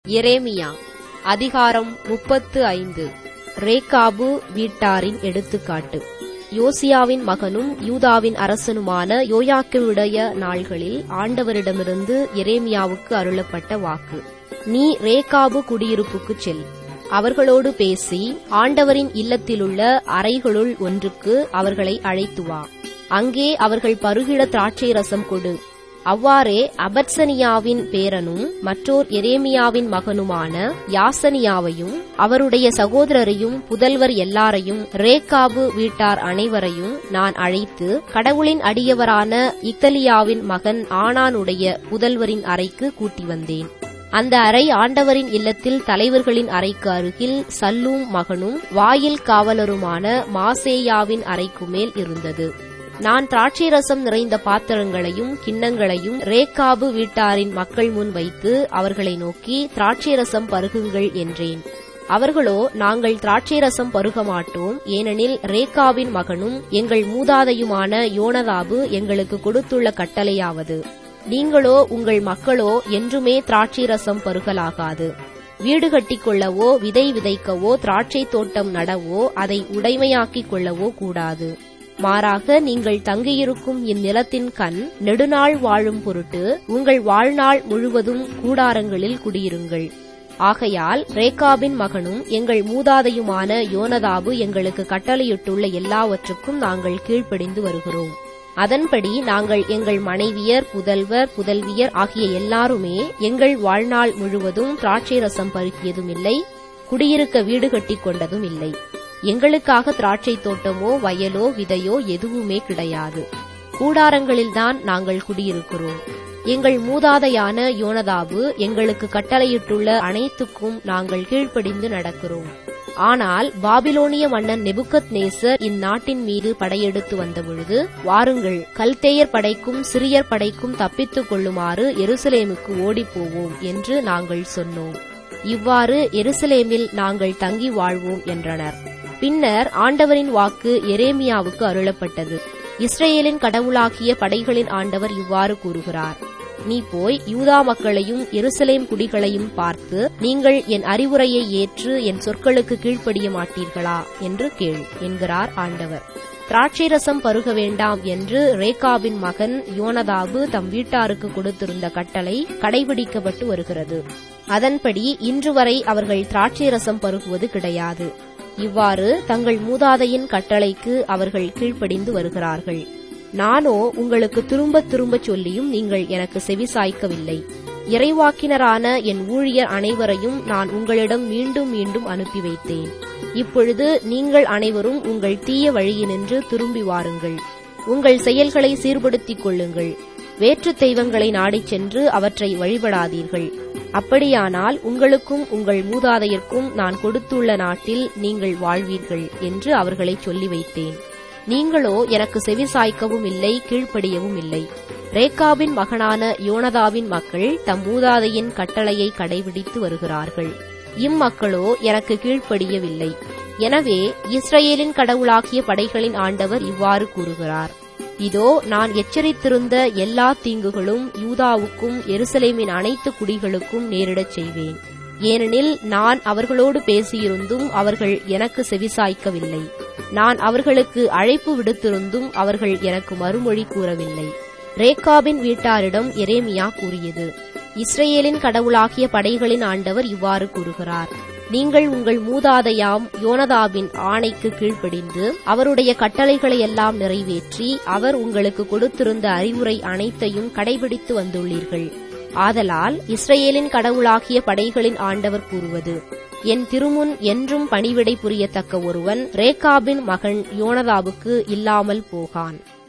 எரேமியா அதிகாரம் முப்பத்து ஐந்து ரேகாபு வீட்டாரின் எடுத்துக்காட்டு யோசியாவின் மகனும் யூதாவின் அரசனுமான யோயாக்கிமுடைய நாள்களில் ஆண்டவரிடமிருந்து எரேமியாவுக்கு அருளப்பட்ட வாக்கு நீ ரேகாபு குடியிருப்புக்குச் செல் அவர்களோடு பேசி ஆண்டவரின் இல்லத்திலுள்ள அறைகளுள் ஒன்றுக்கு அவர்களை அழைத்து வா அங்கே அவர்கள் பருகிட திராட்சை ரசம் கொடு அவ்வாறே அபத்சனியாவின் பேரனும் மற்றோர் எரேமியாவின் மகனுமான யாசனியாவையும் அவருடைய சகோதரரையும் புதல்வர் எல்லாரையும் ரேகாபு வீட்டார் அனைவரையும் நான் அழைத்து கடவுளின் அடியவரான இத்தலியாவின் மகன் ஆனானுடைய புதல்வரின் அறைக்கு கூட்டி வந்தேன் அந்த அறை ஆண்டவரின் இல்லத்தில் தலைவர்களின் அறைக்கு அருகில் சல்லூம் மகனும் வாயில் காவலருமான மாசேயாவின் அறைக்கு மேல் இருந்தது நான் திராட்சை ரசம் நிறைந்த பாத்திரங்களையும் கிண்ணங்களையும் ரேகாபு வீட்டாரின் மக்கள் முன் வைத்து அவர்களை நோக்கி திராட்சை ரசம் பருகுங்கள் என்றேன் அவர்களோ நாங்கள் திராட்சை ரசம் பருக மாட்டோம் ஏனெனில் ரேகாவின் மகனும் எங்கள் மூதாதையுமான யோனதாபு எங்களுக்கு கொடுத்துள்ள கட்டளையாவது நீங்களோ உங்கள் மக்களோ என்றுமே திராட்சை ரசம் பருகலாகாது வீடு கட்டிக்கொள்ளவோ விதை விதைக்கவோ திராட்சை தோட்டம் நடவோ அதை உடைமையாக்கிக் கொள்ளவோ கூடாது மாறாக நீங்கள் தங்கியிருக்கும் இந்நிலத்தின் கண் நெடுநாள் வாழும் பொருட்டு உங்கள் வாழ்நாள் முழுவதும் கூடாரங்களில் குடியிருங்கள் ஆகையால் ரேகாபின் மகனும் எங்கள் மூதாதையுமான யோனதாபு எங்களுக்கு கட்டளையிட்டுள்ள எல்லாவற்றுக்கும் நாங்கள் கீழ்ப்படிந்து வருகிறோம் அதன்படி நாங்கள் எங்கள் மனைவியர் புதல்வர் புதல்வியர் ஆகிய எல்லாருமே எங்கள் வாழ்நாள் முழுவதும் திராட்சை ரசம் பருகியதும் இல்லை குடியிருக்க வீடு கட்டிக் கொண்டதும் இல்லை எங்களுக்காக திராட்சை தோட்டமோ வயலோ விதையோ எதுவுமே கிடையாது கூடாரங்களில்தான் நாங்கள் குடியிருக்கிறோம் எங்கள் மூதாதையான யோனதாபு எங்களுக்கு கட்டளையிட்டுள்ள அனைத்துக்கும் நாங்கள் கீழ்ப்படிந்து நடக்கிறோம் ஆனால் பாபிலோனிய மன்னன் நெபுக்கத் நேசர் இந்நாட்டின் மீது படையெடுத்து வந்தபொழுது வாருங்கள் கல்தேயர் படைக்கும் சிறியர் படைக்கும் தப்பித்துக் கொள்ளுமாறு எருசலேமுக்கு ஓடிப்போவோம் என்று நாங்கள் சொன்னோம் இவ்வாறு எருசலேமில் நாங்கள் தங்கி வாழ்வோம் என்றனர் பின்னர் ஆண்டவரின் வாக்கு எரேமியாவுக்கு அருளப்பட்டது இஸ்ரேலின் கடவுளாகிய படைகளின் ஆண்டவர் இவ்வாறு கூறுகிறார் நீ போய் யூதா மக்களையும் எருசலேம் குடிகளையும் பார்த்து நீங்கள் என் அறிவுரையை ஏற்று என் சொற்களுக்கு கீழ்ப்படிய மாட்டீர்களா என்று கேள் என்கிறார் ஆண்டவர் திராட்சை ரசம் பருக வேண்டாம் என்று ரேகாவின் மகன் யோனதாபு தம் வீட்டாருக்கு கொடுத்திருந்த கட்டளை கடைபிடிக்கப்பட்டு வருகிறது அதன்படி இன்று வரை அவர்கள் திராட்சை ரசம் பருகுவது கிடையாது இவ்வாறு தங்கள் மூதாதையின் கட்டளைக்கு அவர்கள் கீழ்ப்படிந்து வருகிறார்கள் நானோ உங்களுக்கு திரும்ப திரும்ப சொல்லியும் நீங்கள் எனக்கு செவிசாய்க்கவில்லை இறைவாக்கினரான என் ஊழியர் அனைவரையும் நான் உங்களிடம் மீண்டும் மீண்டும் அனுப்பி வைத்தேன் இப்பொழுது நீங்கள் அனைவரும் உங்கள் தீய வழியினின்று திரும்பி வாருங்கள் உங்கள் செயல்களை சீர்படுத்திக் கொள்ளுங்கள் வேற்று தெய்வங்களை நாடிச் சென்று அவற்றை வழிபடாதீர்கள் அப்படியானால் உங்களுக்கும் உங்கள் மூதாதையர்க்கும் நான் கொடுத்துள்ள நாட்டில் நீங்கள் வாழ்வீர்கள் என்று அவர்களை சொல்லி வைத்தேன் நீங்களோ எனக்கு செவிசாய்க்கவும் இல்லை கீழ்ப்படியவும் இல்லை ரேகாவின் மகனான யோனதாவின் மக்கள் தம் மூதாதையின் கட்டளையை கடைபிடித்து வருகிறார்கள் இம்மக்களோ எனக்கு கீழ்ப்படியவில்லை எனவே இஸ்ரேலின் கடவுளாகிய படைகளின் ஆண்டவர் இவ்வாறு கூறுகிறார் இதோ நான் எச்சரித்திருந்த எல்லா தீங்குகளும் யூதாவுக்கும் எருசலேமின் அனைத்து குடிகளுக்கும் நேரிடச் செய்வேன் ஏனெனில் நான் அவர்களோடு பேசியிருந்தும் அவர்கள் எனக்கு செவிசாய்க்கவில்லை நான் அவர்களுக்கு அழைப்பு விடுத்திருந்தும் அவர்கள் எனக்கு மறுமொழி கூறவில்லை ரேகாபின் வீட்டாரிடம் எரேமியா கூறியது இஸ்ரேலின் கடவுளாகிய படைகளின் ஆண்டவர் இவ்வாறு கூறுகிறார் நீங்கள் உங்கள் மூதாதையாம் யோனதாவின் ஆணைக்கு கீழ்ப்படிந்து அவருடைய கட்டளைகளை எல்லாம் நிறைவேற்றி அவர் உங்களுக்கு கொடுத்திருந்த அறிவுரை அனைத்தையும் கடைபிடித்து வந்துள்ளீர்கள் ஆதலால் இஸ்ரேலின் கடவுளாகிய படைகளின் ஆண்டவர் கூறுவது என் திருமுன் என்றும் பணிவிடை புரியத்தக்க ஒருவன் ரேகாபின் மகன் யோனதாவுக்கு இல்லாமல் போகான்